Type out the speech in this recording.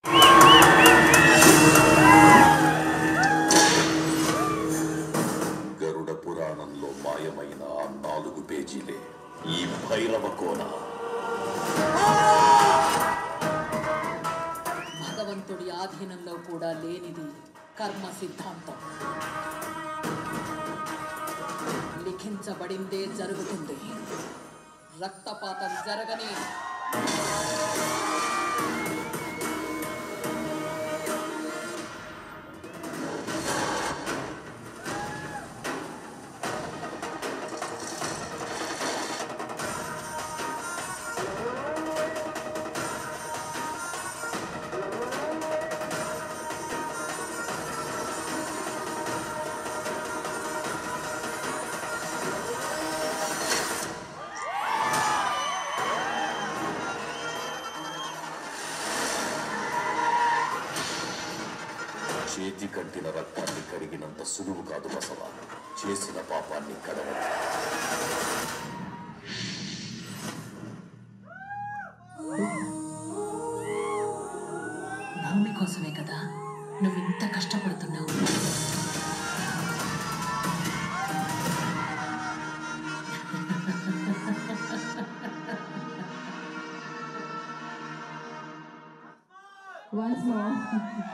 గరుడ పురాణంలో మాయమైన ఆ నాలుగు పేజీలే ఈ భైరవ కోన భగవంతుడి ఆధీనంలో కూడా లేనిది కర్మ సిద్ధాంతం లిఖించబడిందే జరుగుతుంది రక్తపాతం జరగని చేతి కట్టిన రక్తాన్ని కడిగినంత సులువు కాదు బసవ చేసిన పాపాన్ని కడగడం భూమి కోసమే కదా నువ్వు ఇంత కష్టపడుతున్నావు Once more.